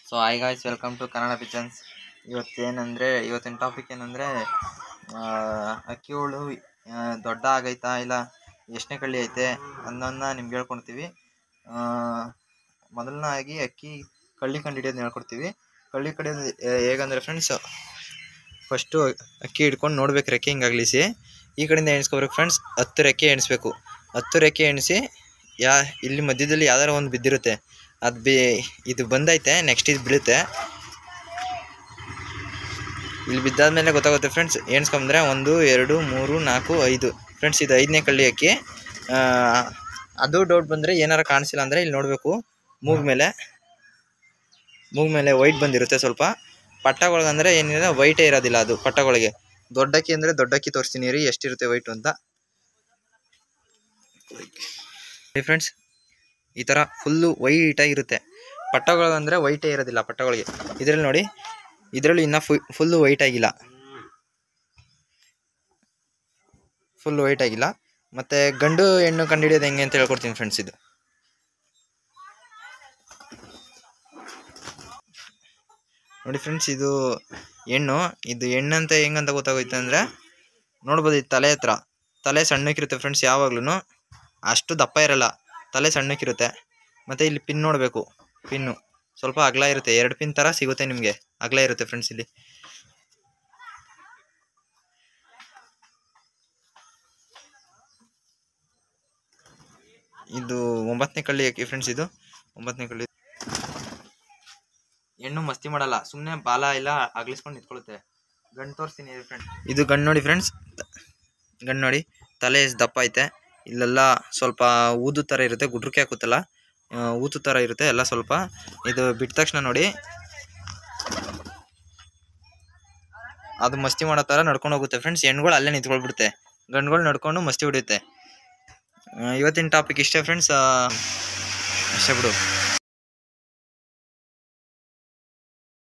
so hi guys welcome to Kannada ಪಿಚನ್ಸ್ ಇವತ್ತೇನಂದರೆ ಇವತ್ತಿನ ಟಾಪಿಕ್ ಏನಂದರೆ ಅಕ್ಕಿ ಹುಳು ಆ, ದೊಡ್ಡ ಆಗೈತಾ ಇಲ್ಲ ಎಷ್ಟನೇ ಕಳ್ಳಿ ಐತೆ ಅನ್ನೋದನ್ನ ನಿಮ್ಗೆ ಹೇಳ್ಕೊಡ್ತೀವಿ ಮೊದಲನಾಗಿ ಅಕ್ಕಿ ಕಳ್ಳಿ ಕಂಡು ಹಿಡಿಯೋದನ್ನ ಹೇಳ್ಕೊಡ್ತೀವಿ ಕಳ್ಳಿ ಕಡಿಯೋದು ಹೇ- ಹೇಗಂದ್ರೆ ಫ್ರೆಂಡ್ಸ್ ಫಸ್ಟು ಅಕ್ಕಿ ಹಿಡ್ಕೊಂಡು ನೋಡ್ಬೇಕು ರೆಕ್ಕೆ ಹಿಂಗೆ ಅಗಲಿಸಿ ಈ ಕಡೆಯಿಂದ ಎಣಿಸ್ಕೋಬೇಕು ಫ್ರೆಂಡ್ಸ್ ಹತ್ತು ರೆಕ್ಕೆ ಎಣಿಸ್ಬೇಕು ಹತ್ತು ರೆಕ್ಕೆ ಎಣಿಸಿ ಯಾ ಇಲ್ಲಿ ಮಧ್ಯದಲ್ಲಿ ಯಾವ್ದಾರ ಒಂದು ಬಿದ್ದಿರುತ್ತೆ ಅದು ಬಿ ಇದು ಬಂದೈತೆ ನೆಕ್ಸ್ಟ್ ಇದು ಬೀಳುತ್ತೆ ಇಲ್ಲಿ ಬಿದ್ದಾದ್ಮೇಲೆ ಗೊತ್ತಾಗುತ್ತೆ ಫ್ರೆಂಡ್ಸ್ ಎಣಿಸ್ಕೊಂಬಂದ್ರೆ ಒಂದು ಎರಡು ಮೂರು ನಾಲ್ಕು ಐದು ಫ್ರೆಂಡ್ಸ್ ಇದು ಐದನೇ ಕಳ್ಳಿ ಅಕ್ಕಿ ಆ, ಅದು ಡೌಟ್ ಬಂದರೆ ಏನಾರ ಕಾಣಿಸಿಲ್ಲ ಅಂದರೆ ಇಲ್ಲಿ ನೋಡಬೇಕು ಮೂಗ್ ಮೇಲೆ ಮೂಗ್ ಮೇಲೆ ವೈಟ್ ಬಂದಿರುತ್ತೆ ಸ್ವಲ್ಪ ಪಟ್ಟಗೊಳಗಂದ್ರೆ ಏನಿದೆ ವೈಟೇ ಇರೋದಿಲ್ಲ ಅದು ಪಟ್ಟಗಳಿಗೆ ದೊಡ್ಡಕ್ಕಿ ಅಂದರೆ ದೊಡ್ಡಕ್ಕಿ ತೋರಿಸ್ತೀನಿ ರೀ ಎಷ್ಟಿರುತ್ತೆ ವೈಟು ಅಂತ ಫ್ರೆಂಡ್ಸ್ ಈ ಥರ ಫುಲ್ಲು ವೈಟಾಗಿ ಇರುತ್ತೆ ಪಟ್ಟಗಳು ಅಂದರೆ ವೈಟೇ ಇರೋದಿಲ್ಲ ಪಟ್ಟಗಳಿಗೆ ಇದರಲ್ಲಿ ನೋಡಿ ಇದರಲ್ಲಿ ಇನ್ನೂ ಫು ಫುಲ್ಲು ವೈಟ್ ಆಗಿಲ್ಲ ಫುಲ್ ವೈಟ್ ಆಗಿಲ್ಲ ಮತ್ತು ಗಂಡು ಹೆಣ್ಣು ಕಂಡುಹಿಡಿಯೋದು ಹೆಂಗೆ ಅಂತ ಹೇಳ್ಕೊಡ್ತೀನಿ ಫ್ರೆಂಡ್ಸ್ ಇದು ನೋಡಿ ಫ್ರೆಂಡ್ಸ್ ಇದು ಹೆಣ್ಣು ಇದು ಹೆಣ್ಣಂತ ಹೆಂಗಂತ ಗೊತ್ತಾಗೋಯ್ತು ಅಂದರೆ ನೋಡ್ಬೋದು ಇದು ತಲೆ ಹತ್ರ ತಲೆ ಸಣ್ಣಕ್ಕಿರುತ್ತೆ ಫ್ರೆಂಡ್ಸ್ ಯಾವಾಗ್ಲೂ ಅಷ್ಟು ದಪ್ಪ ಇರಲ್ಲ ತಲೆ ಸಣ್ಣಕ್ಕಿರುತ್ತೆ ಮತ್ತು ಇಲ್ಲಿ ಪಿನ್ ನೋಡಬೇಕು ಪಿನ್ನು ಸ್ವಲ್ಪ ಅಗಲ ಇರುತ್ತೆ ಎರಡು ಪಿನ್ ಥರ ಸಿಗುತ್ತೆ ನಿಮಗೆ ಅಗಲ ಇರುತ್ತೆ ಫ್ರೆಂಡ್ಸ್ ಇಲ್ಲಿ ಇದು ಒಂಬತ್ತನೇ ಕಳ್ಳಿ ಅಕ್ಕಿ ಫ್ರೆಂಡ್ಸ್ ಇದು ಒಂಬತ್ತನೇ ಕಳ್ಳಿ ಹೆಣ್ಣು ಮಸ್ತಿ ಮಾಡಲ್ಲ ಸುಮ್ಮನೆ ಬಾಲ ಎಲ್ಲ ಅಗಲಿಸ್ಕೊಂಡು ನಿಂತ್ಕೊಳ್ಳುತ್ತೆ ಗಂಡು ತೋರಿಸ್ತೀನಿ ಫ್ರೆಂಡ್ ಇದು ಗಂಡು ನೋಡಿ ಫ್ರೆಂಡ್ಸ್ ಗಂಡು ನೋಡಿ ತಲೆ ಎಷ್ಟು ದಪ್ಪ ಐತೆ ಇಲ್ಲೆಲ್ಲ ಸ್ವಲ್ಪ ಊದು ಥರ ಇರುತ್ತೆ ಗುಡ್ರಕ್ಕೆ ಹಾಕುತ್ತಲ್ಲ ಆ, ಊತು ಥರ ಇರುತ್ತೆ ಎಲ್ಲ ಸ್ವಲ್ಪ ಇದು ಬಿಟ್ಟ ತಕ್ಷಣ ನೋಡಿ ಅದು ಮಸ್ತಿ ಮಾಡೋ ಥರ ನಡ್ಕೊಂಡು ಹೋಗುತ್ತೆ ಫ್ರೆಂಡ್ಸ್ ಹೆಣ್ಗಳು ಅಲ್ಲೇ ನಿಂತ್ಕೊಳ್ಬಿಡುತ್ತೆ ಗಂಡುಗಳು ನಡ್ಕೊಂಡು ಮಸ್ತಿ ಹೊಡಿಯುತ್ತೆ ಆ, ಇವತ್ತಿನ ಟಾಪಿಕ್ ಇಷ್ಟೇ ಫ್ರೆಂಡ್ಸ್ ಅಷ್ಟೇ ಬಿಡು